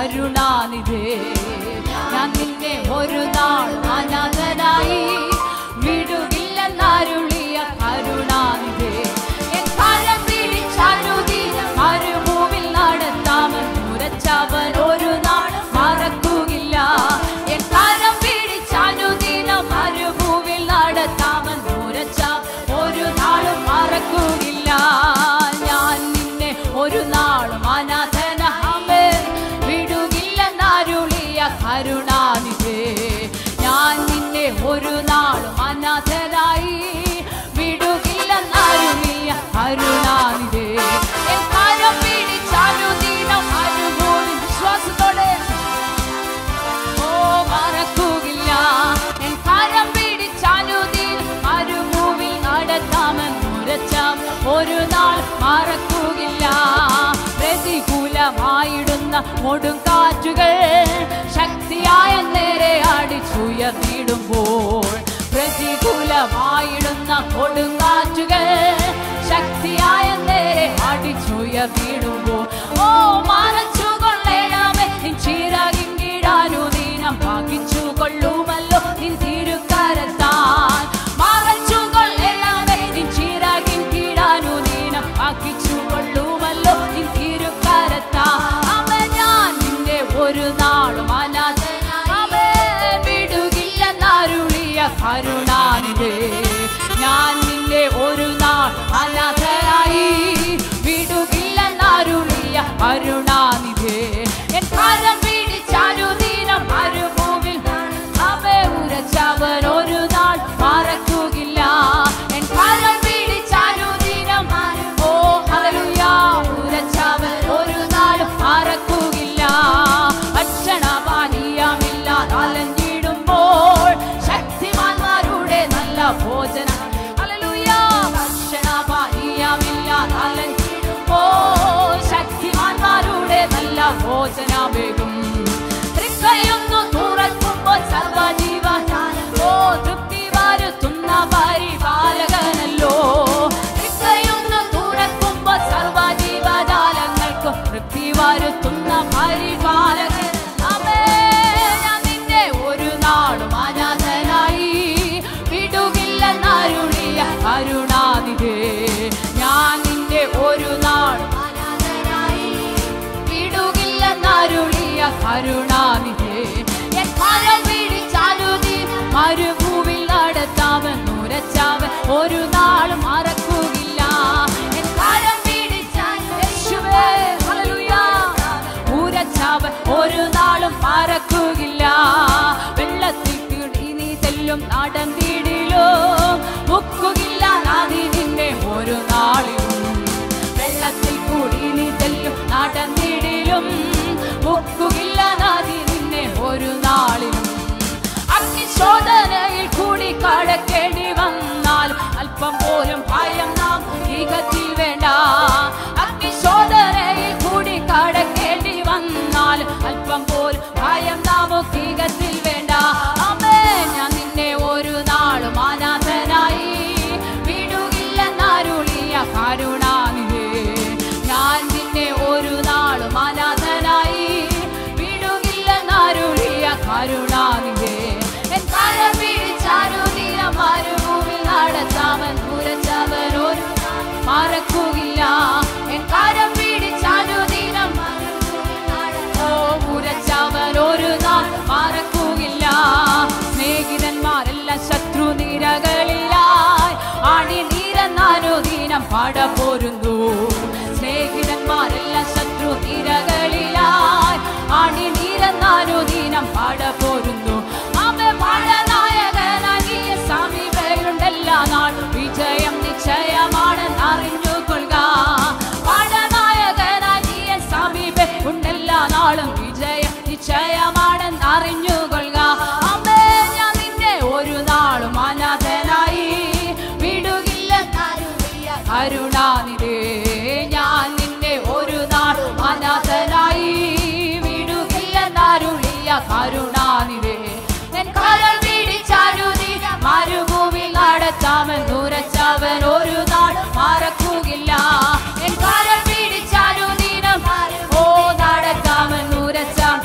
കരുണാനിധേ ഞാൻ നിന്നെ ഒരു നാൾ അനാഥനായി വിടുകില്ലെന്നരുളിയ കരുണാനിധേ എൻ കരം പിടിച്ചരുതി മരുഭൂവിൽ നടത്താമൻ ഉരച്ചവൻ ഒരു നാൾ മറക്കുകയില്ല എൻ കരം പിടിച്ചനുദിന മരുഭൂവിൽ നടത്താമൻ ഉരച്ച ഒരു നാളും മറക്കുകയില്ല ഞാൻ നിന്നെ ഒരു നാളും അനാഥനാമേ വിടുകില്ലെന്നരുളിയ കരുണാനിധേ ഞാൻ നിന്നെ ഒരു നാളും അനാഥനായി വിടുകില്ലെന്നരുളിയ കരുണാനിധേ എൻ കരം പിടിച്ചനുദിനം മരുഭൂവിൽ വിശ്വാസത്തോടെ ഓ മറക്കുകയില്ല എൻ കരം പിടിച്ചനുദിൻ മരുഭൂവിൽ നടത്താമെന്ന് ഉരച്ചാം ഒരു നാൾ മറക്കുകയില്ല പ്രതികൂലമായിടുന്ന കൊടുങ്കാറ്റുകൾ ശക്തിയായ നേരെ അടിച്ചുയർന്നിടുമ്പോൾ പ്രതികൂലമായിടുന്ന കൊടുങ്കാറ്റുകൾ ശക്തിയായ നേരെ അടിച്ചുയർന്നിടുമ്പോൾ ഓ മറച്ചു കൊള്ളേണമേ നിൻ ചിറകിൻ കീഴാനു ദീനം ഭാഗിച്ചു കൊള്ളുമല്ലോ നിൻ തിരുക്കരത്താൽ മറച്ചു കൊള്ളേണമേ നിൻ ചിറകിൻ കീഴാനു ദീനം ഭാഗിച്ചു കൊള്ളുമല്ലോ നിൻ തിരുക്കരത്താൽ അവൻ ഞാൻ നിന്നെ ഒരു നാളും അനാഥനാമേ വിടുകില്ലെന്നരുളിയ കരുണാനിധേ ഞാൻ നിന്നെ ഒരു നാൾ അനാഥനായി വിടുകില്ലെന്നരുളിയ കരുണാനിധേ എൻ കരം പിടിച്ചരുദിനം മരുഭൂവിൽ അവേ ഉരച്ചവൻ ഒരു നാൾ മറക്കുകയില്ല എൻ കരം പിടിച്ചരുദിനം ഓ ഹല്ലേലൂയ ഉരച്ചവൻ ഒരു നാൾ മറക്കുകയില്ല ഭക്ഷണപാനീയമില്ലാതെ അലഞ്ഞിടുമ്പോൾ ശക്തിമാന്മാരുടെ നല്ല ഭോജനം ഹല്ലേലൂയ ഭക്ഷണപാനീയമില്ലാതെ അലഞ്ഞിടുമ്പോൾ ശക്തിമാന്മാരുടെ നല്ല ഭോജനമേകും തൃക്കൈയൊന്നു തുറക്കുമ്പോൾ സർവജീവ ഓ തൃപ്തി വരുത്തുന്ന പരിപാലകനല്ലോ തൃക്കൈയൊന്നു തുറക്കുമ്പോൾ സർവജീവജാലങ്ങൾക്കും തൃപ്തി വരുത്തുന്ന പരിപാലകൻ അമേ ഞാൻ നിന്നെ ഒരു നാളും അനാഥനായി വിടുകില്ലെന്നരുളിയ കരുണാനിധേ ഞാൻ നിന്നെ ഒരു നാളും അനാഥനായി വിടുകില്ലെന്നരുളിയ കരുണാനിധേ എൻ കരം പിടിച്ചരുതി മരുഭൂവിൽ നടത്താമെന്നുരച്ചവൻ ഒരു നാളും മറക്കുകയില്ല എൻ കരം പിടിച്ചാൽ യേശുവേ ഹല്ലേലൂയ ഉരച്ചവൻ ഒരു നാളും മറക്കുകയില്ല വെള്ളത്തിൽ തിടി നീ തെല്ലും നടന്നിടിലും മുക്കുകയില്ല നദി നിന്നെ ഒരു നാളിലും വെള്ളത്തിൽ കൂടി നീ തെല്ലും നടന്നിടിലും മുക്കുകയില്ല നദി നിന്നെ ഒരു നാളിലും അഗ്നിശോധനയിൽ കൂടി കടക്കേണ്ടി വന്നാൽ അല്പം പോലും ഭയം നാം ഈകത്തിൽ വേണ്ട അഗ്നിശോധനയിൽ കൂടി കടക്കേണ്ടി വന്നാൽ അല്പം പോലും ഭയം നമുക്ക് ഈകത്തിൽ വേണ്ട അമ്മേ ഞാൻ നിന്നെ ഒരു നാളും അനാഥനായി വിടുകില്ലെന്നരുളിയ കരുണാനിധേ ഞാൻ നിന്നെ ഒരു നാളും അനാഥനായി വിടുകില്ലെന്നരുളിയ കരുണാനിധേ എൻ കരം പിടിച്ചരുതിയ മരുഭൂമിൽ നടത്താമൻ ഉരച്ചവൻ ഒരു നാൾ മറക്കുകയില്ല എൻ കരം പിടിച്ചരുദിനം ഓ ഉരച്ചവൻ ഒരു നാൾ മറക്കുകയില്ല സ്നേഹിതന്മാരെല്ലാം ശത്രു നിരകളിലായി ആണി നീരന്നാനുദീനം പടപോരുന്നു സ്നേഹിതന്മാരെല്ലാം ശത്രു നിരകളിലായി ആണി നീരന്നാനുദീനം പടപോരുന്നു അവ പഴനായകനാകിയ സമീപയുണ്ടെല്ലാ നാൾ വിജയം നിശ്ചയമാണെന്ന് അറിഞ്ഞുകൊള്ളുക പഴനായകനാകിയ സമീപ ഉണ്ടെല്ലാ നാളും വിജയം നിശ്ചയമാണെന്ന് അറിഞ്ഞുകൊള്ളുക അമ്മേ ഞാൻ നിന്നെ ഒരു നാളും അനാഥനായി വിടുകില്ല കരുണാനിധേ ഞാൻ നിന്നെ ഒരു നാൾ അനാഥനായി വിടുകില്ലെന്നരുളിയ കരുണാനിധേ എൻ കരൾ പിടിച്ചരുതി മരുഭൂമിൽ നടത്താമെന്നുരച്ചവൻ ഒരു നാൾ മറക്കുകയില്ല എൻ കരൾ പിടിച്ചരുതിനം ഓ നടത്താമെന്നുരച്ച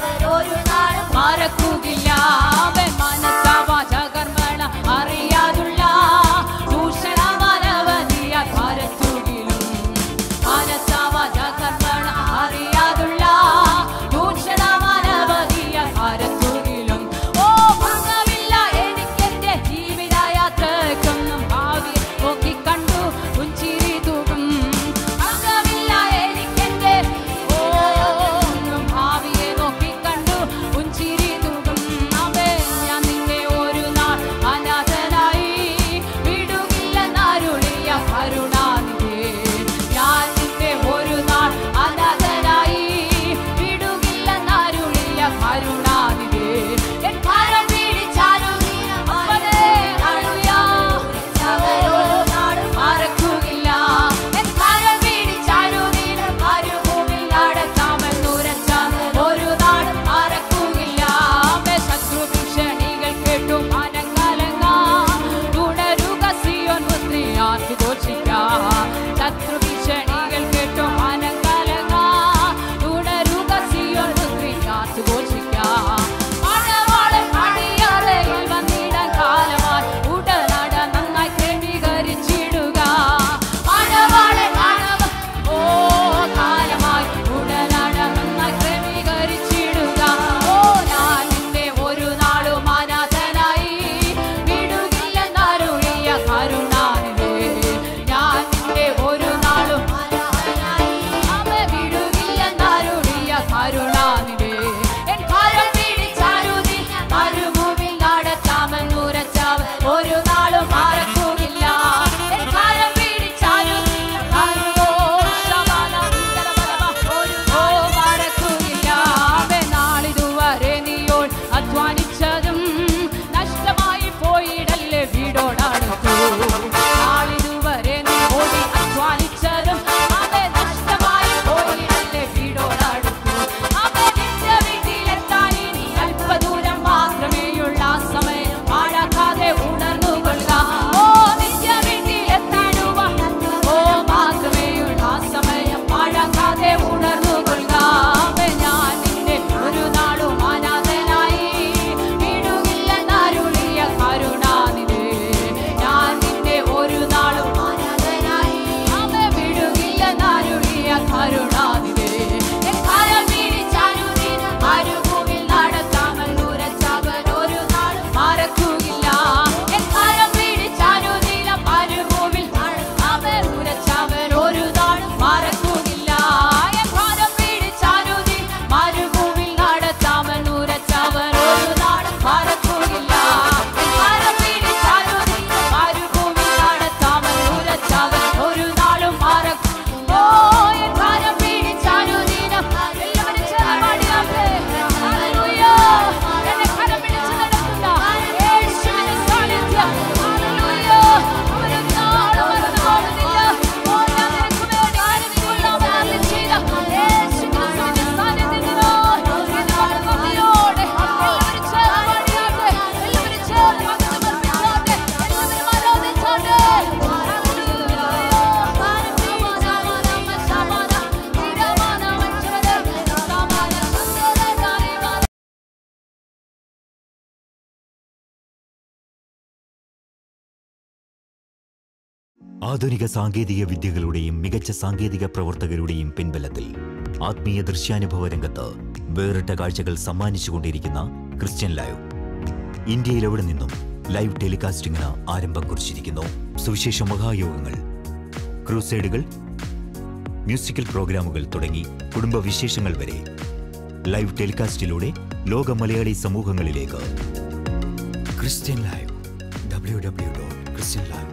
ആധുനിക സാങ്കേതിക വിദ്യകളുടെയും മികച്ച സാങ്കേതിക പ്രവർത്തകരുടെയും പിൻബലത്തിൽ ആത്മീയ ദൃശ്യാനുഭവ രംഗത്ത് വേറിട്ട കാഴ്ചകൾ സമ്മാനിച്ചുകൊണ്ടിരിക്കുന്ന ക്രിസ്ത്യൻ ലൈവ് ഇന്ത്യയിൽ നിന്നും ലൈവ് ടെലികാസ്റ്റിംഗിന് ആരംഭം കുറിച്ചിരിക്കുന്നു സുവിശേഷ മഹായോഗങ്ങൾ ക്രൂസൈഡുകൾ മ്യൂസിക്കൽ പ്രോഗ്രാമുകൾ തുടങ്ങി കുടുംബ വിശേഷങ്ങൾ വരെ ലൈവ് ടെലികാസ്റ്റിലൂടെ ലോക മലയാളി സമൂഹങ്ങളിലേക്ക് Christian live W W dot Christian live